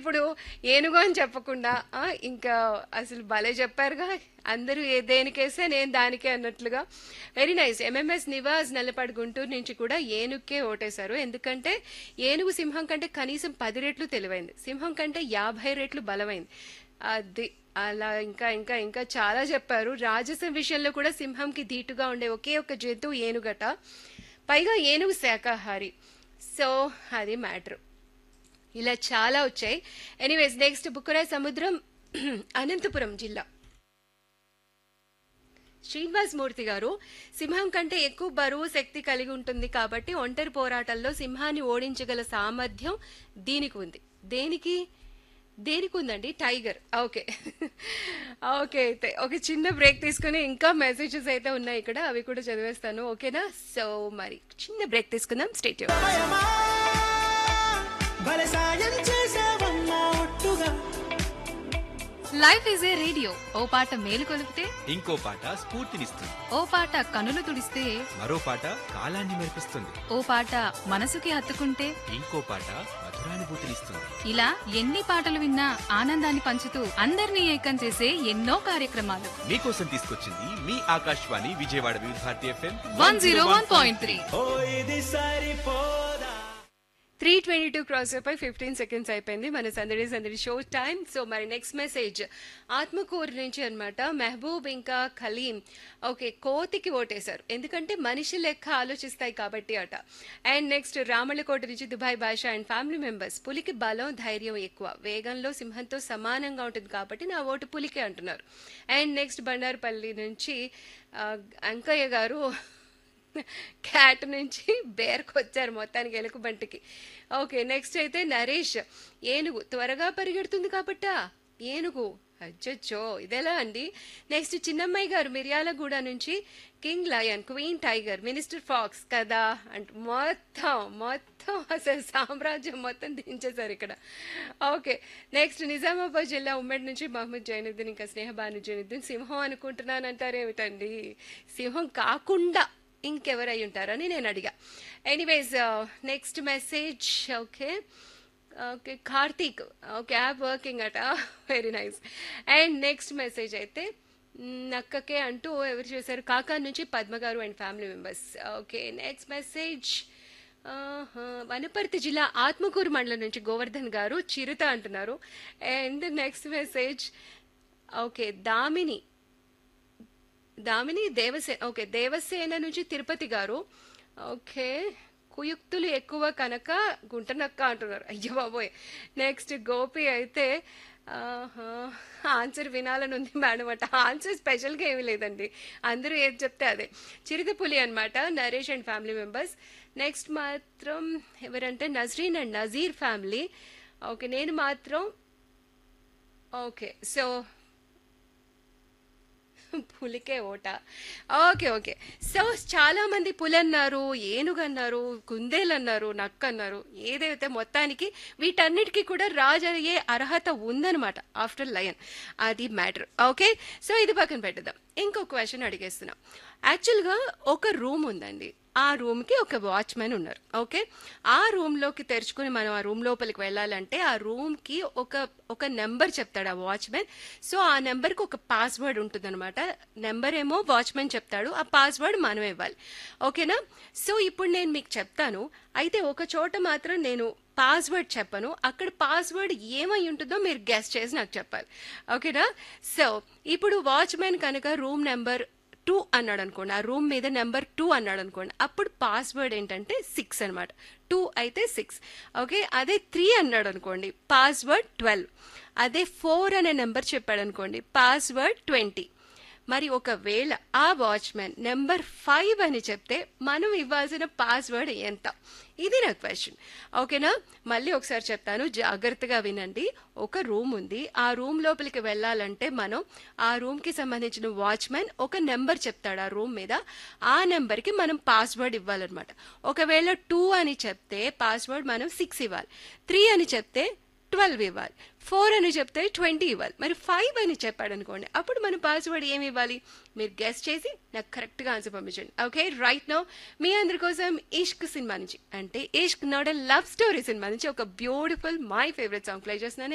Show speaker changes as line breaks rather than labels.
ఇప్పుడు ఏనుగు అని చెప్పకుండా ఆ, ఇంకా అసలు భలే చెప్పారుగా అందరూ ఏ దేనికేస్తే నేను దానికే అన్నట్లుగా very nice MMS Nivas Nallapadu Guntur నుంచి కూడా ఏనుగుకే ఓటేశారు ఎందుకంటే ఏనుగు సింహం కంటే కనీసం పది రెట్లు తెలివైంది సింహం కంటే యాభై రెట్లు బలమైంది అది అలా ఇంకా ఇంకా ఇంకా చాలా చెప్పారు రాజసం విషయంలో కూడా సింహంకి ధీటుగా ఉండే ఒకే ఒక జంతువు ఏనుగట పైగా ఏనుగు శాకాహారి సో అది మ్యాటర్ ఇలా చాలా వచ్చాయి ఎనీవేస్ నెక్స్ట్ బుక్కరాయ్ సముద్రం అనంతపురం జిల్లా శ్రీనివాస్ మూర్తి గారు సింహం కంటే ఎక్కువ బరువు శక్తి కలిగి ఉంటుంది కాబట్టి ఒంటరి పోరాటాల్లో సింహాన్ని ఓడించగల సామర్థ్యం దీనికి ఉంది దేనికి దేనికి ఉందండి టైగర్ ఓకే ఓకే అయితే ఒక చిన్న బ్రేక్ తీసుకుని ఇంకా మెసేజెస్ అయితే ఉన్నాయి ఇక్కడ అవి కూడా చదివేస్తాను ఓకేనా సో మరి చిన్న బ్రేక్ తీసుకుందాం స్టేట్
భయమా భలే సాయం చేసావమ్మా ఒట్టుగా
లైఫ్ ఈజ్ ఏ రేడియో ఓ పాట మేలు కొలిపితే
ఇంకో పాట స్ఫూర్తినిస్తుంది
ఓ పాట కనులు తుడిస్తే
మరో పాట కాలాన్ని మెరిపిస్తుంది
ఓ పాట మనసుకి హత్తుకుంటే
ఇంకో పాట మధురానుభూతినిస్తుంది
ఇలా ఎన్ని పాటలు విన్నా ఆనందాన్ని పంచుతూ అందరినీ ఏకం చేసే ఎన్నో కార్యక్రమాలు
మీకోసం తీసుకొచ్చింది మీ Akashvani Vijayawada Vividh Bharati FM
one zero one point three
ఓ ఇది సరిపోదా
త్రీ ట్వంటీ టూ క్రాస్ అయిపోయి ఫిఫ్టీన్ సెకండ్స్ అయిపోయింది మన సందడి సందడి షో టైం సో మరి నెక్స్ట్ మెసేజ్ ఆత్మకూరు నుంచి అన్నమాట మెహబూబ్ ఇంకా ఖలీం ఓకే కోతికి ఓటేశారు ఎందుకంటే మనిషి లెక్క ఆలోచిస్తాయి కాబట్టి అట అండ్ నెక్స్ట్ రామళ్ళకోట నుంచి దుబాయ్ భాష అండ్ ఫ్యామిలీ మెంబర్స్ పులికి బలం ధైర్యం ఎక్కువ వేగంలో సింహంతో సమానంగా ఉంటుంది కాబట్టి నా ఓటు పులికే అంటున్నారు అండ్ నెక్స్ట్ బండారుపల్లి నుంచి ఆ, అంకయ్య గారు క్యాట్ నుంచి బేర్కి వచ్చారు మొత్తానికి ఎలుకబంటికి ఓకే నెక్స్ట్ అయితే నరేష్ ఏనుగు త్వరగా పరిగెడుతుంది కాబట్టా ఏనుగు అచ్చచ్చో ఇదెలా అండి నెక్స్ట్ చిన్నమ్మాయి గారు మిర్యాలగూడ నుంచి king lion queen tiger minister fox కదా అంట మొత్తం మొత్తం అసలు సామ్రాజ్యం మొత్తం దించేశారు ఇక్కడ ఓకే నెక్స్ట్ నిజామాబాద్ జిల్లా ఉమ్మడి నుంచి మహమ్మద్ జైనుద్దీన్ ఇంకా స్నేహబాను జైనుద్దీన్ సింహం అనుకుంటున్నాను అంటారేమిటండి సింహం కాకుండా ఇంకెవరై ఉంటారని నేను అడిగా anyways next message okay okay Karthik okay app working అట very nice and next message అయితే మ్, నక్కకే అంటూ ఎవరు చేశారు కాకా నుంచి Padma garu and family members okay next message ఆహా, వనపర్తి జిల్లా ఆత్మకూరు మండలం నుంచి గోవర్ధన్ గారు చిరుత అంటున్నారు and next message okay Damini Damini Devasena okay Devasena నుంచి తిరుపతి గారు ఓకే కుయుక్తులు ఎక్కువ కనుక గుంటనక్క అంటున్నారు అయ్యో బాబోయ్ నెక్స్ట్ గోపి అయితే ఆహా, ఆన్సర్ వినాలని ఉంది మేడం అట ఆన్సర్ స్పెషల్గా ఏమీ లేదండి అందరూ ఏది చెప్తే అదే చిరుతపులి అనమాట Naresh and family members next మాత్రం ఎవరంటే Nazreen and Nazeer family okay నేను మాత్రం ఓకే సో పులికే ఓట ఓకే ఓకే సో చాలా మంది పులి అన్నారు ఏనుగు అన్నారు కుందేలు అన్నారు నక్క అన్నారు ఏదైతే మొత్తానికి వీటన్నిటికీ కూడా రాజు అయ్యే అర్హత ఉందన్నమాట ఆఫ్టర్ లయన్ అది మ్యాటర్ ఓకే సో ఇది పక్కన పెట్టేద్దాం ఇంకో క్వశ్చన్ అడిగేస్తున్నాం యాక్చువల్గా ఒక రూమ్ ఉందండి ఆ రూమ్కి ఒక వాచ్మెన్ ఉన్నారు ఓకే ఆ రూమ్లోకి తెరుచుకుని మనం ఆ రూమ్ లోపలికి వెళ్ళాలంటే ఆ రూమ్కి ఒక ఒక నెంబర్ చెప్తాడు ఆ వాచ్మెన్ సో ఆ నెంబర్కి ఒక పాస్వర్డ్ ఉంటుందన్నమాట నెంబర్ ఏమో వాచ్మెన్ చెప్తాడు ఆ పాస్వర్డ్ మనం ఇవ్వాలి ఓకేనా సో ఇప్పుడు నేను మీకు చెప్తాను అయితే ఒక చోట మాత్రం నేను పాస్వర్డ్ చెప్పను అక్కడ పాస్వర్డ్ ఏమై ఉంటుందో మీరు గెస్ట్ చేసి నాకు చెప్పాలి ఓకేనా సో ఇప్పుడు వాచ్మెన్ కనుక రూమ్ నెంబర్ టూ అన్నాడు అనుకోండి ఆ రూమ్ మీద నెంబర్ టూ అన్నాడు అనుకోండి అప్పుడు పాస్వర్డ్ ఏంటంటే సిక్స్ అనమాట టూ అయితే సిక్స్ ఓకే అదే త్రీ అన్నాడు అనుకోండి పాస్వర్డ్ ట్వెల్వ్ అదే ఫోర్ అనే నెంబర్ చెప్పాడు అనుకోండి పాస్వర్డ్ ట్వంటీ మరి ఒకవేళ ఆ వాచ్మెన్ నెంబర్ ఫైవ్ అని చెప్తే మనం ఇవ్వాల్సిన పాస్వర్డ్ ఎంత ఇది నా క్వశ్చన్ ఓకేనా మళ్ళీ ఒకసారి చెప్తాను జాగ్రత్తగా వినండి ఒక రూమ్ ఉంది ఆ రూమ్ లోపలికి వెళ్ళాలంటే మనం ఆ రూమ్కి సంబంధించిన వాచ్మెన్ ఒక నెంబర్ చెప్తాడు ఆ రూమ్ మీద ఆ నెంబర్కి మనం పాస్వర్డ్ ఇవ్వాలన్నమాట ఒకవేళ టూ అని చెప్తే పాస్వర్డ్ మనం సిక్స్ ఇవ్వాలి త్రీ అని చెప్తే ట్వెల్వ్ ఇవ్వాలి ఫోర్ అని చెప్తే ట్వంటీ ఇవ్వాలి మరి ఫైవ్ అని చెప్పాడు అనుకోండి అప్పుడు మన పాస్వర్డ్ ఏమి ఇవ్వాలి మీరు గెస్ట్ చేసి నాకు కరెక్ట్గా ఆన్సర్ పంపించండి ఓకే రైట్ నో మీ అందరి కోసం ఇష్క్ సినిమా నుంచి అంటే ఇష్క్ నాట్ లవ్ స్టోరీ సినిమా నుంచి ఒక beautiful my favourite song play చేస్తున్నాను